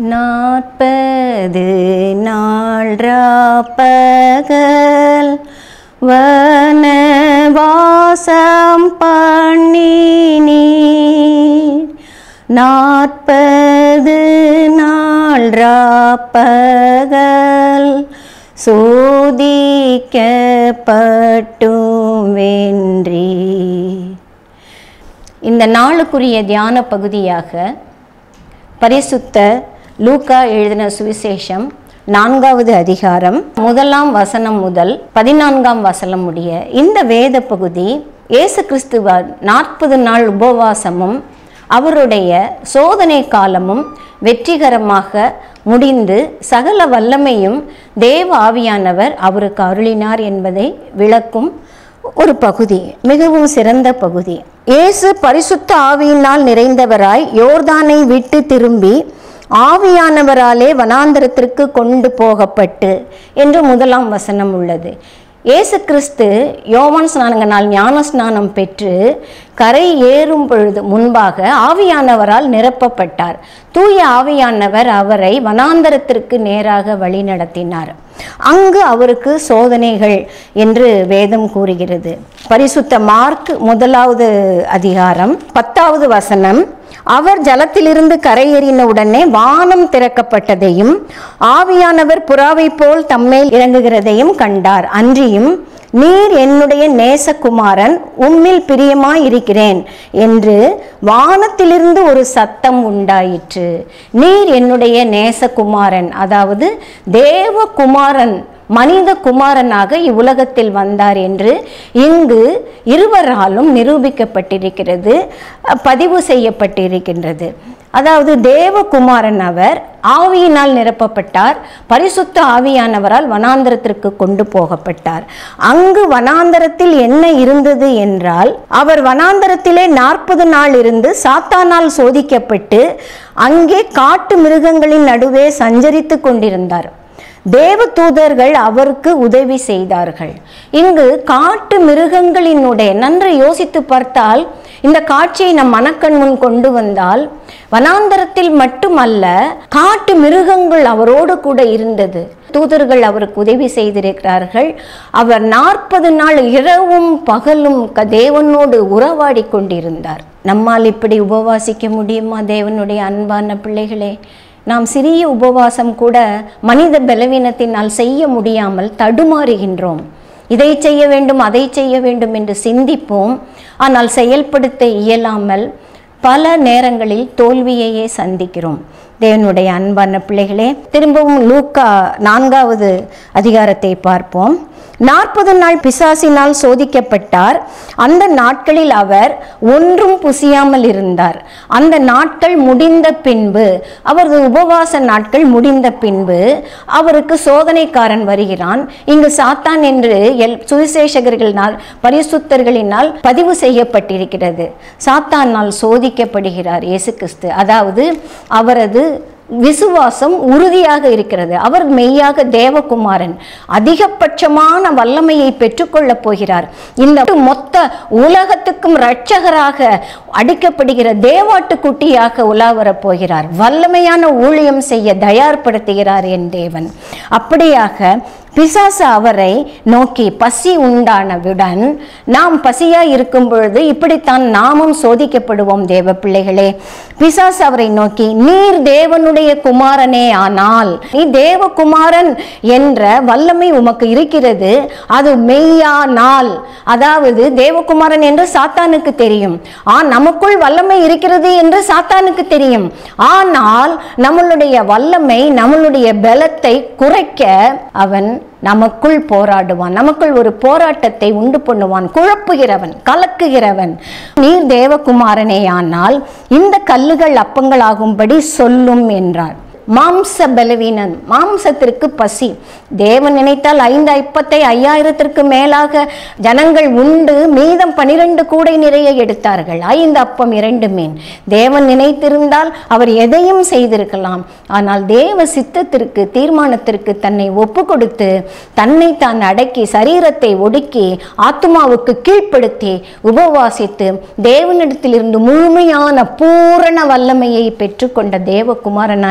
நாற்பது நாள் ராப்பகல் வனவாசம் பண்ணினீர் நாற்பது நாள் ராப்பகல் சோதிக்கப்பட்டும் வென்றி இந்த நாளுக்குரிய தியான பகுதியாக பரிசுத்த லூக்கா எழுதின சுவிசேஷம் நான்காவது அதிகாரம் முதலாம் வசனம் முதல் பதினான்காம் வசனம் முடிய இந்த வேத பகுதி இயேசு கிறிஸ்துவர் நாற்பது நாள் உபவாசமும் அவருடைய சோதனை காலமும் வெற்றிகரமாக முடிந்து சகல வல்லமையும் தேவ ஆவியானவர் அவருக்கு அருளினார் என்பதை விளக்கும் ஒரு பகுதி மிகவும் சிறந்த பகுதி இயேசு பரிசுத்த ஆவியினால் நிறைந்தவராய் யோர்தானை விட்டு திரும்பி ஆவியானவராலே வனாந்தரத்திற்கு கொண்டு போகப்பட்டு என்று முதலாம் வசனம் உள்ளது இயேசு கிறிஸ்து யோவான் ஸ்நானங்கனால் ஞான ஸ்நானம் பெற்று கரை ஏறும் பொழுது முன்பாக ஆவியானவரால் நிரப்பப்பட்டார் தூய ஆவியானவர் அவரை வனாந்தரத்திற்கு நேராக வழி நடத்தினார் அங்கு அவருக்கு சோதனைகள் என்று வேதம் கூறுகிறது பரிசுத்த மார்க் முதலாவது அதிகாரம் பத்தாவது வசனம் அவர் ஜலத்திலிருந்து கரையேறின உடனே வானம் திறக்கப்பட்டதையும் ஆவியானவர் புறாவை போல் தம்மேல் இறங்குகிறதையும் கண்டார் அன்றியும் நீர் என்னுடைய நேசகுமாரன் உம்மில் பிரியமாயிருக்கிறேன் என்று வானத்திலிருந்து ஒரு சத்தம் உண்டாயிற்று நீர் என்னுடைய நேசகுமாரன் அதாவது தேவகுமாரன் மனித குமாரனாக இவ்வுலகத்தில் வந்தார் என்று இங்கு இருவராலும் நிரூபிக்கப்பட்டிருக்கிறது பதிவு செய்யப்பட்டிருக்கின்றது அதாவது தேவகுமாரன் அவர் ஆவியினால் நிரப்பப்பட்டார் பரிசுத்த ஆவியானவரால் வனாந்தரத்திற்கு கொண்டு போகப்பட்டார் அங்கு வனாந்தரத்தில் என்ன இருந்தது என்றால் அவர் வனாந்தரத்திலே நாற்பது நாள் இருந்து சாத்தானால் சோதிக்கப்பட்டு அங்கே காட்டு மிருகங்களின் நடுவே சஞ்சரித்து கொண்டிருந்தார் தேவ தூதர்கள் அவருக்கு உதவி செய்தார்கள் இங்கு காட்டு மிருகங்களினுடைய நன்றை யோசித்து பார்த்தால் இந்த காட்சியை நம் மனக்கண் முன் கொண்டு வந்தால் வனாந்தரத்தில் மட்டுமல்ல காட்டு மிருகங்கள் அவரோடு கூட இருந்தது தூதர்கள் அவருக்கு உதவி செய்திருக்கிறார்கள் அவர் நாற்பது நாள் இரவும் பகலும் க- தேவனோடு உறவாடி கொண்டிருந்தார் நம்மால் இப்படி உபவாசிக்க முடியுமா தேவனுடைய அன்பான பிள்ளைகளே நாம் சிறிய உபவாசம் கூட மனித பலவீனத்தினால் செய்ய முடியாமல் தடுமாறுகின்றோம் இதை செய்ய வேண்டும் அதை செய்ய வேண்டும் என்று சிந்திப்போம் ஆனால் செயல்படுத்த இயலாமல் பல நேரங்களில் தோல்வியையே சந்திக்கிறோம் தேவனுடைய அன்பான பிள்ளைகளே திரும்பவும் லூக்கா நான்காவது அதிகாரத்தை பார்ப்போம் நாற்பது நாள் பிசாசினால் சோதிக்கப்பட்டார் அந்த நாட்களில் அவர் ஒன்றும் புசியாமல் இருந்தார் அந்த நாட்கள் முடிந்த பின்பு அவரது உபவாச நாட்கள் முடிந்த பின்பு அவருக்கு சோதனைக்காரன் வருகிறான் இங்கு சாத்தான் என்று எல் சுவிசேஷகர்களினால் பரிசுத்தர்களினால் பதிவு செய்யப்பட்டிருக்கிறது சாத்தானால் சோதிக்கப்படுகிறார் இயேசு கிறிஸ்து அதாவது அவரது விசுவாசம் உறுதியாக இருக்கிறது அவர் மெய்யாக தேவகுமாரன் அதிகபட்சமான வல்லமையை பெற்றுக்கொள்ளப் போகிறார் இந்த மொத்த உலகத்துக்கும் இரட்சகராக அடிக்கப்படுகிற தேவாட்டுக்குட்டியாக உலா வரப் போகிறார் வல்லமையான ஊழியம் செய்ய தயார்படுத்துகிறார் என் தேவன் அப்படியாக பிசாசு அவரை நோக்கி பசி உண்டானவுடன் நாம் பசியா இருக்கும் பொழுது இப்படித்தான் நாமும் சோதிக்கப்படுவோம் தேவ பிள்ளைகளே பிசாசு அவரை நோக்கி நீர் தேவனுடைய குமாரனே ஆனால் நீ தேவகுமாரன் என்ற வல்லமை உமக்கு இருக்கிறது அது மெய்யானால் அதாவது தேவகுமாரன் என்று சாத்தானுக்கு தெரியும் ஆ நமக்குள் வல்லமை இருக்கிறது என்று சாத்தானுக்கு தெரியும் ஆனால் நம்மளுடைய வல்லமை நம்மளுடைய பலத்தை குறைக்க அவன் நமக்குள் போராடுவான் நமக்குள் ஒரு போராட்டத்தை உண்டு பண்ணுவான் குழப்புகிறவன் கலக்குகிறவன் நீர் தேவகுமாரனே ஆனால் இந்த கல்லுகள் அப்பங்களாகும்படி சொல்லும் என்றார் மாம்ச பலவீனன் மாம்சத்திற்கு பசி தேவன் நினைத்தால் ஐந்து ஐப்பத்தை ஐயாயிரத்திற்கு மேலாக ஜனங்கள் உண்டு மீதம் பனிரெண்டு கூடை நிறைய எடுத்தார்கள் ஐந்து அப்பம் இரண்டு மீன் தேவன் நினைத்திருந்தால் அவர் எதையும் செய்திருக்கலாம் ஆனால் தேவ சித்தத்திற்கு தீர்மானத்திற்கு தன்னை ஒப்பு கொடுத்து தன்னை தான் அடக்கி சரீரத்தை ஒடுக்கி ஆத்மாவுக்கு கீழ்ப்படுத்தி உபவாசித்து தேவனிடத்திலிருந்து முழுமையான பூரண வல்லமையை பெற்றுக்கொண்ட தேவகுமாரனாய் அங்கு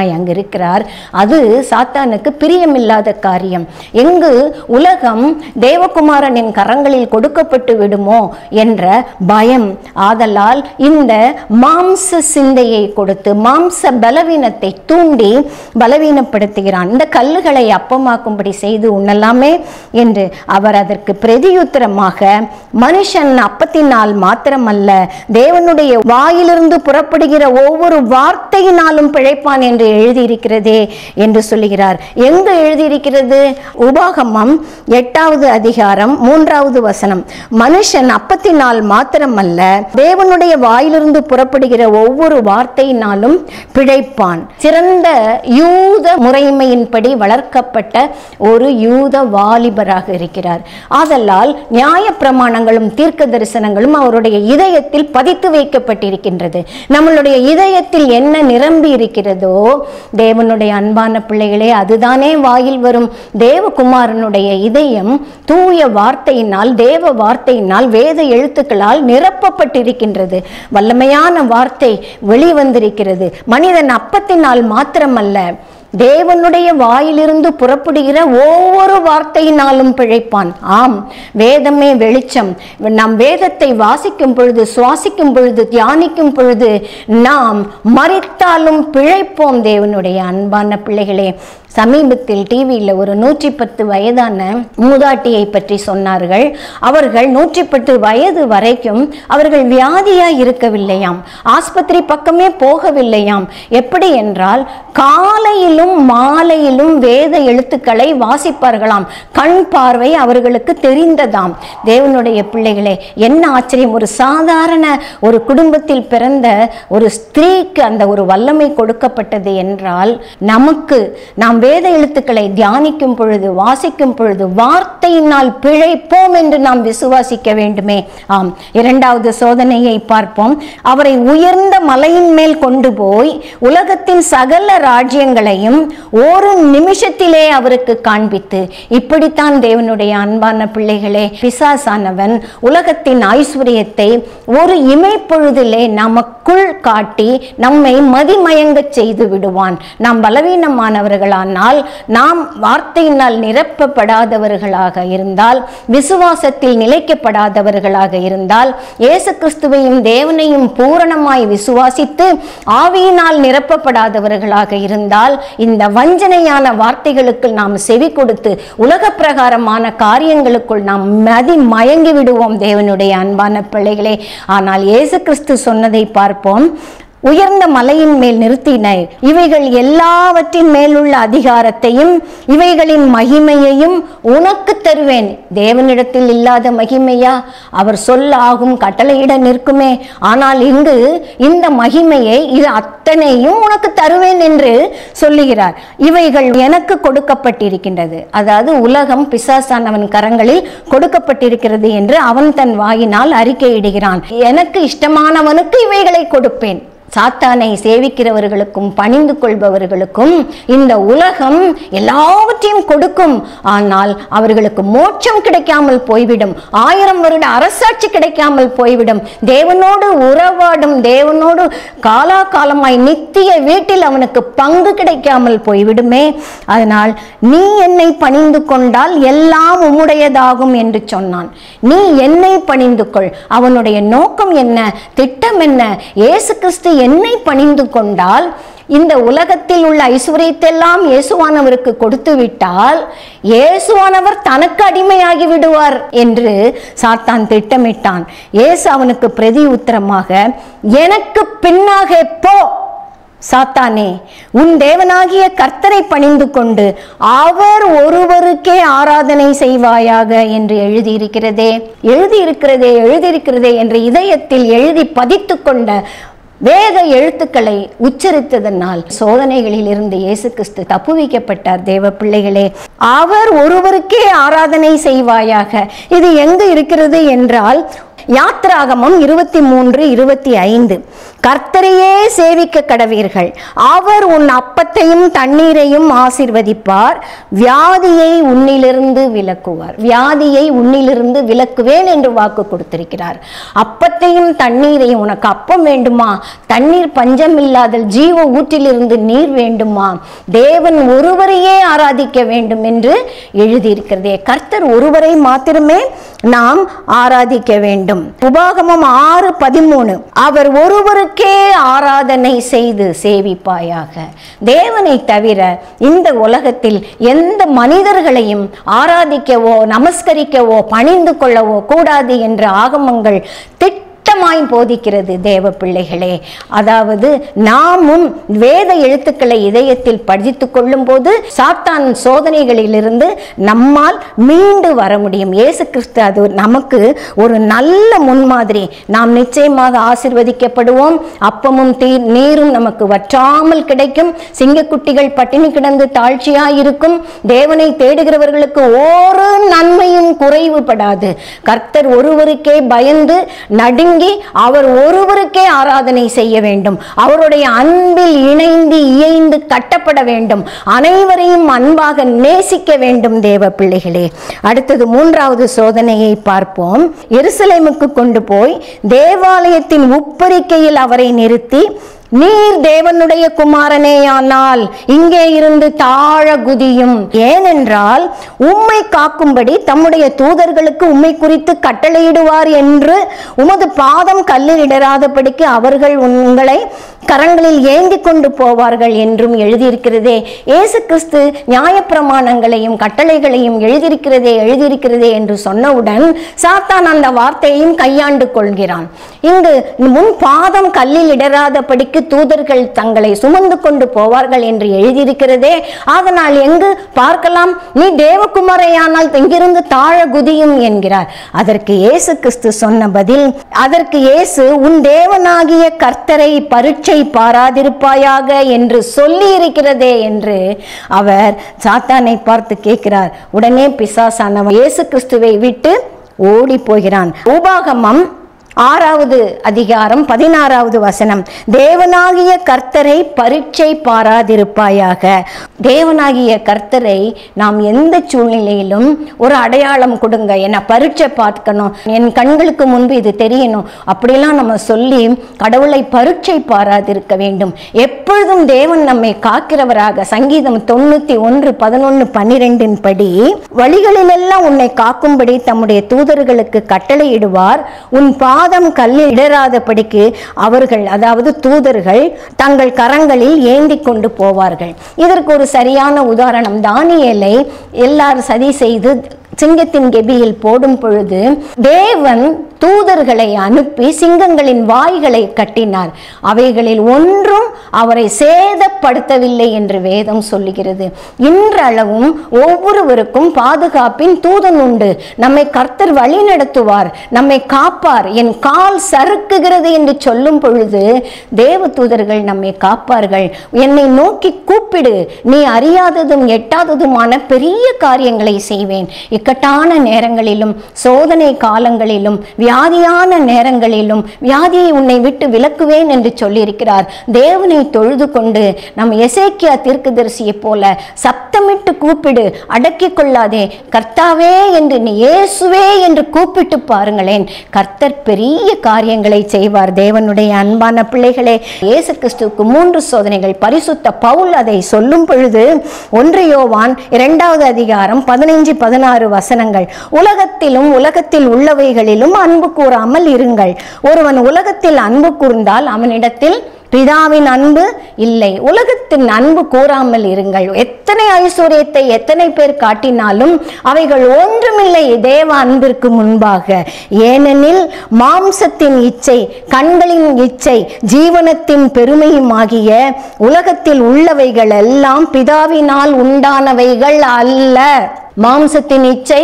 இருக்கிறார் அது சாத்தானுக்கு பிரியமில்லாத காரியம் எங்கு உலகம் தேவகுமாரனின் கரங்களில் கொடுக்கப்பட்டு விடுமோ என்ற பயம் ஆதலால் இந்த மாம்ச சிந்தையை கொடுத்து மாம்ச பலவீனத்தை தூண்டி பலவீனப்படுத்துகிறான் இந்த கல்லுகளை அப்பமாக்கும்படி செய்து உண்ணலாமே என்று அவர் அதற்கு பிரதியுத்தரமாக மனுஷன் அப்பத்தினால் மாத்திரமல்ல தேவனுடைய வாயிலிருந்து புறப்படுகிற ஒவ்வொரு வார்த்தையினாலும் பிழைப்பான் என்று எழுதியிருக்கிறதே என்று சொல்லுகிறார் எங்கு எழுதியிருக்கிறது உபாகமம் எட்டாவது அதிகாரம் மூன்றாவது வசனம் மனுஷன் அப்பத்தினால் மாத்திரமல்ல தேவனுடைய வாயிலிருந்து புறப்படுகிற ஒவ்வொரு வார்த்தையினாலும் பிழைப்பான் சிறந்த யூத முறைமையின்படி வளர்க்கப்பட்ட ஒரு யூத வாலிபராக இருக்கிறார் ஆதலால் நியாய பிரமாணங்களும் தீர்க்க தரிசனங்களும் அவருடைய இதயத்தில் பதித்து வைக்கப்பட்டிருக்கின்றது நம்மளுடைய இதயத்தில் என்ன நிரம்பி இருக்கிறதோ தேவனுடைய அன்பான பிள்ளைகளே அதுதானே வாயில் வரும் தேவகுமாரனுடைய இதயம் தூய வார்த்தையினால் தேவ வார்த்தையினால் வேத எழுத்துக்களால் நிரப்பப்பட்டிருக்கின்றது வல்லமையான வார்த்தை வெளிவந்திருக்கிறது மனிதன் அப்பத்தினால் மாத்திரமல்ல தேவனுடைய வாயிலிருந்து புறப்படுகிற ஒவ்வொரு வார்த்தையினாலும் பிழைப்பான் ஆம் வேதமே வெளிச்சம் நாம் வேதத்தை வாசிக்கும் பொழுது சுவாசிக்கும் பொழுது தியானிக்கும் பொழுது நாம் மறித்தாலும் பிழைப்போம் தேவனுடைய அன்பான பிள்ளைகளே சமீபத்தில் டிவியில் ஒரு நூற்றி பத்து வயதான மூதாட்டியை பற்றி சொன்னார்கள் அவர்கள் நூற்றி பத்து வயது வரைக்கும் அவர்கள் வியாதியாக இருக்கவில்லையாம் ஆஸ்பத்திரி பக்கமே போகவில்லையாம் எப்படி என்றால் காலையிலும் மாலையிலும் வேத எழுத்துக்களை வாசிப்பார்களாம் கண் பார்வை அவர்களுக்கு தெரிந்ததாம் தேவனுடைய பிள்ளைகளே என்ன ஆச்சரியம் ஒரு சாதாரண ஒரு குடும்பத்தில் பிறந்த ஒரு ஸ்திரீக்கு அந்த ஒரு வல்லமை கொடுக்கப்பட்டது என்றால் நமக்கு நாம் வேத எழுத்துக்களை தியானிக்கும் பொழுது வாசிக்கும் பொழுது வார்த்தையினால் பிழைப்போம் என்று நாம் விசுவாசிக்க வேண்டுமே ஆம் இரண்டாவது சோதனையை பார்ப்போம் அவரை உயர்ந்த மலையின் மேல் கொண்டு போய் உலகத்தின் சகல ராஜ்யங்களையும் ஒரு நிமிஷத்திலே அவருக்கு காண்பித்து இப்படித்தான் தேவனுடைய அன்பான பிள்ளைகளே பிசாசானவன் உலகத்தின் ஐஸ்வர்யத்தை ஒரு இமைப்பொழுதிலே நமக்குள் காட்டி நம்மை மதிமயங்கச் செய்து விடுவான் நாம் பலவீனமானவர்களானால் நாம் வார்த்தையினால் நிரப்பப்படாதவர்களாக இருந்தால் விசுவாசத்தில் நிலைக்கப்படாதவர்களாக இருந்தால் இயேசு கிறிஸ்துவையும் தேவனையும் பூரணமாய் விசுவாசித்து ஆவியினால் நிரப்பப்படாதவர்களாக இருந்தால் இந்த வஞ்சனையான வார்த்தைகளுக்கு நாம் செவி கொடுத்து உலக பிரகாரமான காரியங்களுக்குள் நாம் மதி மயங்கி விடுவோம் தேவனுடைய அன்பான பிள்ளைகளே ஆனால் இயேசு கிறிஸ்து சொன்னதை பார்ப்போம் உயர்ந்த மலையின் மேல் நிறுத்தினர் இவைகள் எல்லாவற்றின் மேலுள்ள அதிகாரத்தையும் இவைகளின் மகிமையையும் உனக்கு தருவேன் தேவனிடத்தில் இல்லாத மகிமையா அவர் சொல்ல ஆகும் கட்டளையிட நிற்குமே ஆனால் இங்கு இந்த மகிமையை இது அத்தனையும் உனக்கு தருவேன் என்று சொல்லுகிறார் இவைகள் எனக்கு கொடுக்கப்பட்டிருக்கின்றது அதாவது உலகம் பிசாசானவன் கரங்களில் கொடுக்கப்பட்டிருக்கிறது என்று அவன் தன் வாயினால் அறிக்கையிடுகிறான் எனக்கு இஷ்டமானவனுக்கு இவைகளை கொடுப்பேன் சாத்தானை சேவிக்கிறவர்களுக்கும் பணிந்து கொள்பவர்களுக்கும் இந்த உலகம் எல்லாவற்றையும் கொடுக்கும் ஆனால் அவர்களுக்கு மோட்சம் கிடைக்காமல் போய்விடும் ஆயிரம் வருட அரசாட்சி கிடைக்காமல் போய்விடும் தேவனோடு உறவாடும் தேவனோடு காலாகாலமாய் நித்திய வீட்டில் அவனுக்கு பங்கு கிடைக்காமல் போய்விடுமே அதனால் நீ என்னை பணிந்து கொண்டால் எல்லாம் உம்முடையதாகும் என்று சொன்னான் நீ என்னை பணிந்து கொள் அவனுடைய நோக்கம் என்ன திட்டம் என்ன இயேசு கிறிஸ்து என்னை பணிந்து கொண்டால் இந்த உலகத்தில் உள்ள ஐஸ்வர்யத்தெல்லாம் இயேசுவானவருக்கு கொடுத்து விட்டால் இயேசுவானவர் தனக்கு அடிமையாகி விடுவார் என்று சாத்தான் திட்டமிட்டான் இயேசு அவனுக்கு பிரதி உத்தரமாக எனக்கு பின்னாக போ சாத்தானே உன் தேவனாகிய கர்த்தரை பணிந்து கொண்டு அவர் ஒருவருக்கே ஆராதனை செய்வாயாக என்று எழுதியிருக்கிறதே எழுதியிருக்கிறதே எழுதியிருக்கிறதே என்று இதயத்தில் எழுதி பதித்து கொண்ட வேத எழுத்துக்களை உச்சரித்ததனால் சோதனைகளில் இருந்து இயேசு கிறிஸ்து தப்புவிக்கப்பட்டார் தேவ பிள்ளைகளே அவர் ஒருவருக்கே ஆராதனை செய்வாயாக இது எங்கு இருக்கிறது என்றால் யாத்ராகமம் இருபத்தி மூன்று இருபத்தி ஐந்து கர்த்தரையே சேவிக்க கடவீர்கள் அவர் உன் அப்பத்தையும் தண்ணீரையும் ஆசிர்வதிப்பார் வியாதியை உன்னிலிருந்து விலக்குவார் வியாதியை உன்னிலிருந்து விலக்குவேன் என்று வாக்கு கொடுத்திருக்கிறார் அப்பத்தையும் தண்ணீரையும் உனக்கு அப்பம் வேண்டுமா தண்ணீர் பஞ்சம் இல்லாத ஜீவ ஊற்றிலிருந்து நீர் வேண்டுமா தேவன் ஒருவரையே ஆராதிக்க வேண்டும் என்று எழுதியிருக்கிறதே கர்த்தர் ஒருவரை மாத்திரமே நாம் ஆராதிக்க வேண்டும் உபாகமம் ஆறு பதிமூணு அவர் ஒருவருக்கே ஆராதனை செய்து சேவிப்பாயாக தேவனை தவிர இந்த உலகத்தில் எந்த மனிதர்களையும் ஆராதிக்கவோ நமஸ்கரிக்கவோ பணிந்து கொள்ளவோ கூடாது என்ற ஆகமங்கள் திட்ட திட்டமாய் போதிக்கிறது தேவ பிள்ளைகளே அதாவது நாமும் வேத எழுத்துக்களை இதயத்தில் படித்து கொள்ளும் போது சாத்தான் சோதனைகளிலிருந்து நம்மால் மீண்டு வர முடியும் இயேசு கிறிஸ்து அது நமக்கு ஒரு நல்ல முன்மாதிரி நாம் நிச்சயமாக ஆசிர்வதிக்கப்படுவோம் அப்பமும் தீ நீரும் நமக்கு வற்றாமல் கிடைக்கும் சிங்கக்குட்டிகள் பட்டினி கிடந்து தாழ்ச்சியாய் இருக்கும் தேவனை தேடுகிறவர்களுக்கு ஒரு நன்மையும் குறைவுபடாது கர்த்தர் ஒருவருக்கே பயந்து நடுங்கி அவர் ஒருவருக்கே ஆராதனை செய்ய வேண்டும் அவருடைய அன்பில் இணைந்து இயைந்து கட்டப்பட வேண்டும் அனைவரையும் அன்பாக நேசிக்க வேண்டும் தேவ பிள்ளைகளே அடுத்தது மூன்றாவது சோதனையை பார்ப்போம் எருசலேமுக்கு கொண்டு போய் தேவாலயத்தின் உப்பரிக்கையில் அவரை நிறுத்தி நீர் தேவனுடைய குமாரனேயானால் இங்கே இருந்து தாழ குதியும் ஏனென்றால் உம்மை காக்கும்படி தம்முடைய தூதர்களுக்கு உம்மை குறித்து கட்டளையிடுவார் என்று உமது பாதம் கல்லில் இடராதபடிக்கு அவர்கள் உங்களை கரங்களில் ஏந்தி கொண்டு போவார்கள் என்றும் எழுதியிருக்கிறதே இயேசு கிறிஸ்து நியாயப்பிரமாணங்களையும் கட்டளைகளையும் எழுதியிருக்கிறதே எழுதியிருக்கிறதே என்று சொன்னவுடன் சாத்தான் அந்த வார்த்தையையும் கையாண்டு கொள்கிறான் இங்கு முன் பாதம் கல்லில் இடராதபடிக்கு தூதர்கள் தங்களை சுமந்து கொண்டு போவார்கள் என்று எழுதியிருக்கிறதே அதனால் எங்கு பார்க்கலாம் நீ தேவகுமாரையானால் இங்கிருந்து தாழ குதியும் என்கிறார் அதற்கு இயேசு கிறிஸ்து சொன்ன பதில் அதற்கு இயேசு உன் தேவனாகிய கர்த்தரை பரீட்சை பாராதிருப்பாயாக என்று சொல்லி இருக்கிறதே என்று அவர் சாத்தானை பார்த்து கேட்கிறார் உடனே பிசாசானவன் இயேசு கிறிஸ்துவை விட்டு ஓடி போகிறான் உபாகமம் ஆறாவது அதிகாரம் பதினாறாவது வசனம் தேவனாகிய கர்த்தரை பரீட்சை பாராதிருப்பாயாக தேவனாகிய கர்த்தரை நாம் எந்த சூழ்நிலையிலும் ஒரு அடையாளம் கொடுங்க என்ன பரீட்சை பார்க்கணும் என் கண்களுக்கு முன்பு இது தெரியணும் அப்படிலாம் நம்ம சொல்லி கடவுளை பரீட்சை பாராதிருக்க வேண்டும் எப்பொழுதும் தேவன் நம்மை காக்கிறவராக சங்கீதம் தொண்ணூத்தி ஒன்று பதினொன்று பன்னிரெண்டின் படி வழிகளிலெல்லாம் உன்னை காக்கும்படி தம்முடைய தூதர்களுக்கு கட்டளையிடுவார் உன் பாதம் கல்லில் இடராதபடிக்கு அவர்கள் அதாவது தூதர்கள் தங்கள் கரங்களில் ஏந்தி கொண்டு போவார்கள் இதற்கு ஒரு சரியான உதாரணம் தானியேலை எல்லாரும் சதி செய்து சிங்கத்தின் கெபியில் போடும் பொழுது தேவன் தூதர்களை அனுப்பி சிங்கங்களின் வாய்களை கட்டினார் அவைகளில் ஒன்றும் அவரை சேதப்படுத்தவில்லை என்று வேதம் சொல்லுகிறது இன்றளவும் ஒவ்வொருவருக்கும் பாதுகாப்பின் தூதன் உண்டு நம்மை கர்த்தர் வழி நடத்துவார் நம்மை காப்பார் என் கால் சறுக்குகிறது என்று சொல்லும் பொழுது தேவ தூதர்கள் நம்மை காப்பார்கள் என்னை நோக்கி கூப்பிடு நீ அறியாததும் எட்டாததுமான பெரிய காரியங்களை செய்வேன் இக்கட்டான நேரங்களிலும் சோதனை காலங்களிலும் வியாதியான நேரங்களிலும் வியாதியை உன்னை விட்டு விலக்குவேன் என்று சொல்லியிருக்கிறார் தேவனை தொழுது கொண்டு நம் எசேக்கியா தீர்க்கதரிசியைப் போல சப்தமிட்டு கூப்பிடு அடக்கிக் கொள்ளாதே கர்த்தாவே என்று நீ இயேசுவே என்று கூப்பிட்டு பாருங்களேன் கர்த்தர் பெரிய காரியங்களை செய்வார் தேவனுடைய அன்பான பிள்ளைகளே இயேசு கிறிஸ்துவுக்கு மூன்று சோதனைகள் பரிசுத்த பவுல் அதை சொல்லும் பொழுது ஒன்று யோவான் இரண்டாவது அதிகாரம் பதினைஞ்சு பதினாறு வசனங்கள் உலகத்திலும் உலகத்தில் உள்ளவைகளிலும் அன்பு கூறாமல் இருங்கள் ஒருவன் உலகத்தில் அன்பு கூர்ந்தால் அவனிடத்தில் பிதாவின் அன்பு இல்லை உலகத்தின் அன்பு கூறாமல் இருங்கள் எத்தனை ஐஸ்வர்யத்தை எத்தனை பேர் காட்டினாலும் அவைகள் ஒன்றுமில்லை தேவ அன்பிற்கு முன்பாக ஏனெனில் மாம்சத்தின் இச்சை கண்களின் இச்சை ஜீவனத்தின் பெருமையுமாகிய உலகத்தில் உள்ளவைகள் எல்லாம் பிதாவினால் உண்டானவைகள் அல்ல மாம்சத்தின் இச்சை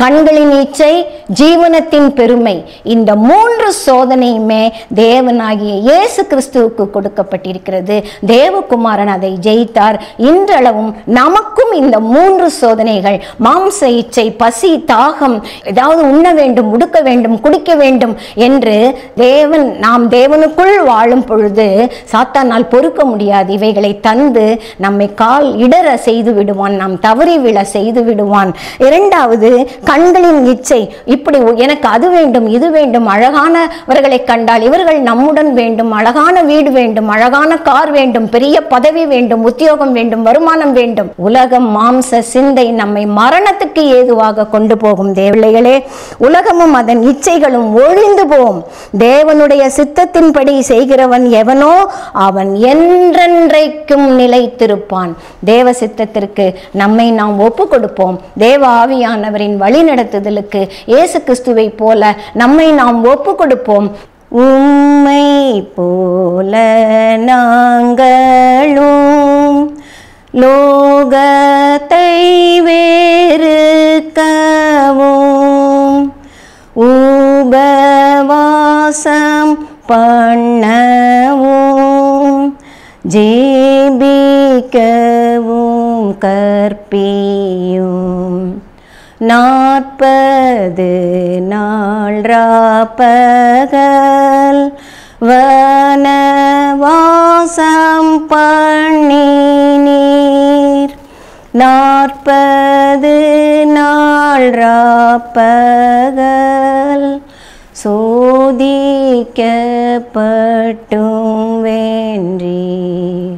கண்களின் இச்சை ஜீவனத்தின் பெருமை இந்த மூன்று சோதனையுமே தேவனாகிய இயேசு கிறிஸ்துவுக்கு கொடுக்கப்பட்டிருக்கிறது தேவகுமாரன் அதை ஜெயித்தார் இன்றளவும் நமக்கும் இந்த மூன்று சோதனைகள் மாம்ச இச்சை பசி தாகம் ஏதாவது உண்ண வேண்டும் உடுக்க வேண்டும் குடிக்க வேண்டும் என்று தேவன் நாம் தேவனுக்குள் வாழும் பொழுது சாத்தானால் பொறுக்க முடியாது இவைகளை தந்து நம்மை கால் இடற செய்து விடுவான் நாம் தவறி விழ செய்து விடுவான் இரண்டாவது கண்களின் இச்சை இப்படி எனக்கு அது வேண்டும் இது வேண்டும் அழகானவர்களை கண்டால் இவர்கள் நம்முடன் வேண்டும் அழகான வீடு வேண்டும் அழகான கார் வேண்டும் பெரிய பதவி வேண்டும் உத்தியோகம் வேண்டும் வருமானம் வேண்டும் உலகம் மாம்ச சிந்தை நம்மை மரணத்துக்கு ஏதுவாக கொண்டு போகும் தேவளைகளே உலகமும் அதன் இச்சைகளும் ஒழிந்து போம் தேவனுடைய சித்தத்தின்படி செய்கிறவன் எவனோ அவன் என்றென்றைக்கும் நிலைத்திருப்பான் தேவ சித்தத்திற்கு நம்மை நாம் ஒப்பு கொடுப்போம் தேவ ஆவியானவரின் வழிநடத்துதலுக்கு இயேசு கிறிஸ்துவை போல நம்மை நாம் ஒப்பு கொடுப்போம் உம்மை போல நாங்களும் லோகத்தை வேறுக்கவும் உபவாசம் பண்ணவும் ஜெபிக்கவும் கற்பியும் நாற்பது நாள் ராப்பகல் வனவாசம் பண்ணினீர் நாற்பது நாள் ராப்பகல் சோதிக்கப்பட்டும் வென்றீர்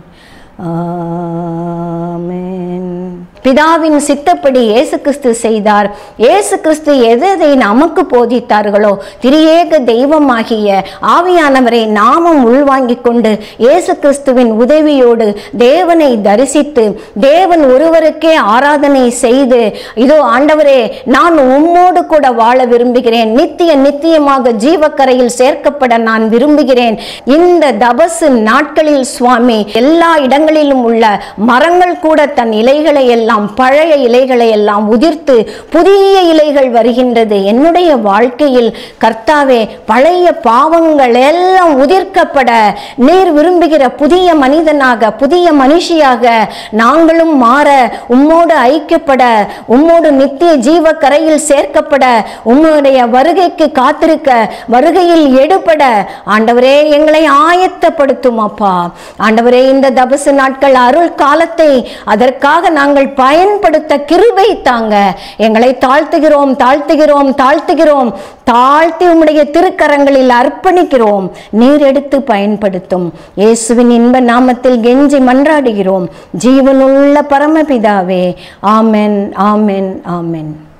ஆமென் பிதாவின் சித்தப்படி இயேசு கிறிஸ்து செய்தார் இயேசு கிறிஸ்து எது எதை நமக்கு போதித்தார்களோ திரியேக தெய்வமாகிய ஆவியானவரை நாமும் உள்வாங்கிக் கொண்டு இயேசு கிறிஸ்துவின் உதவியோடு தேவனை தரிசித்து தேவன் ஒருவருக்கே ஆராதனை செய்து இதோ ஆண்டவரே நான் உம்மோடு கூட வாழ விரும்புகிறேன் நித்திய நித்தியமாக ஜீவக்கரையில் சேர்க்கப்பட நான் விரும்புகிறேன் இந்த தபசு நாட்களில் சுவாமி எல்லா இடங்களிலும் உள்ள மரங்கள் கூட தன் இலைகளை எல்லாம் பழைய இலைகளை எல்லாம் உதிர்த்து புதிய இலைகள் வருகின்றது என்னுடைய வாழ்க்கையில் கர்த்தாவே பழைய பாவங்கள் எல்லாம் உதிர்க்கப்பட நீர் விரும்புகிற புதிய மனிதனாக புதிய மனுஷியாக நாங்களும் மாற உம்மோடு ஐக்கியப்பட உம்மோடு நித்திய ஜீவ கரையில் சேர்க்கப்பட உம்முடைய வருகைக்கு காத்திருக்க வருகையில் எடுபட ஆண்டவரே எங்களை ஆயத்தப்படுத்தும் அப்பா ஆண்டவரே இந்த தபசு நாட்கள் அருள் காலத்தை அதற்காக நாங்கள் பயன்படுத்த கிருபை தாங்க எங்களை தாழ்த்துகிறோம் தாழ்த்துகிறோம் தாழ்த்துகிறோம் தாழ்த்தி உம்முடைய திருக்கரங்களில் அர்ப்பணிக்கிறோம் நீர் எடுத்து பயன்படுத்தும் இயேசுவின் இன்ப நாமத்தில் கெஞ்சி மன்றாடுகிறோம் ஜீவனுள்ள பரமபிதாவே ஆமென் ஆமென் ஆமென்